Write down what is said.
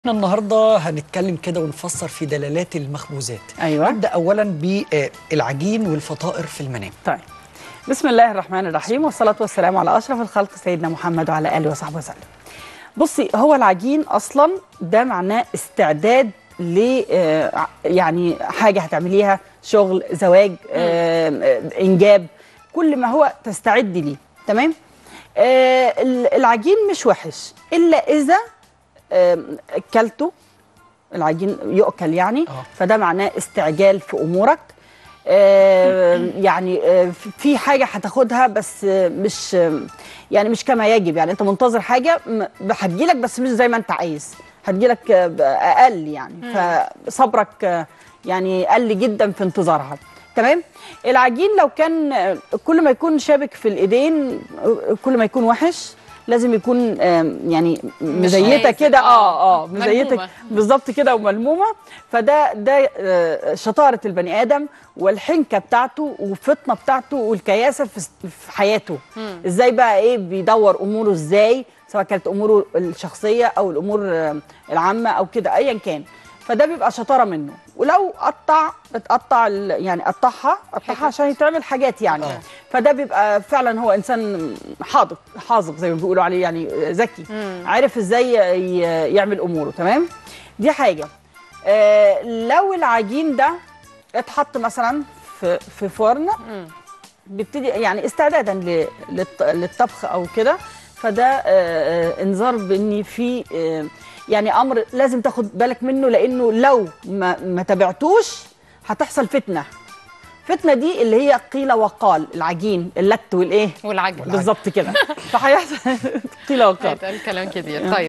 احنا النهارده هنتكلم كده ونفسر في دلالات المخبوزات أيوة. نبدا اولا بالعجين والفطائر في المنام طيب بسم الله الرحمن الرحيم والصلاة والسلام على أشرف الخلق سيدنا محمد وعلى آله وصحبه وسلم بصي هو العجين أصلا ده معناه استعداد ل آه، يعني حاجة هتعمليها شغل زواج آه، آه، إنجاب كل ما هو تستعد ليه تمام آه، ال- العجين مش وحش إلا إذا آم، أكلته العجين يؤكل يعني آه. فده معناه استعجال في امورك آه، يعني آه، في حاجه هتاخدها بس آه، مش آه، يعني مش كما يجب يعني انت منتظر حاجه م- هتجيلك بس مش زي ما انت عايز هتجيلك آه، اقل يعني فصبرك آه، يعني قل جدا في انتظارها تمام العجين لو كان آه، كل ما يكون شابك في الايدين آه، كل ما يكون وحش لازم يكون آم، يعني مزيته عايز- كده اه آه، اه مزيته ملمومة. بالظبط كده وملمومه فده ده آه، شطاره البني ادم والحنكه بتاعته والفطنه بتاعته والكياسه في في حياته ازاي بقى ايه بيدور اموره ازاي سواء كانت اموره الشخصيه او الامور آه، العامه او كده ايا كان فده بيبقى شطاره منه ولو قطع اتقطع ال- يعني قطعها قطعها عشان يتعمل حاجات يعني آه. فده بيبقى فعلا هو انسان حاضق حاذق زي ما بيقولوا عليه يعني ذكي عارف ازاي ي- يعمل اموره تمام دي حاجه آه لو العجين ده اتحط مثلا في في فرن بيبتدي يعني استعدادا ل- للط- للطبخ او كده فده آه، آه، انذار بان في آه، يعني امر لازم تاخد بالك منه لانه لو ما ما تابعتوش هتحصل فتنه فتنه دي اللي هي قيل وقال العجين اللت والايه والعجل بالظبط كده فهيحصل قيل وقال هيتقال كلام كتير طيب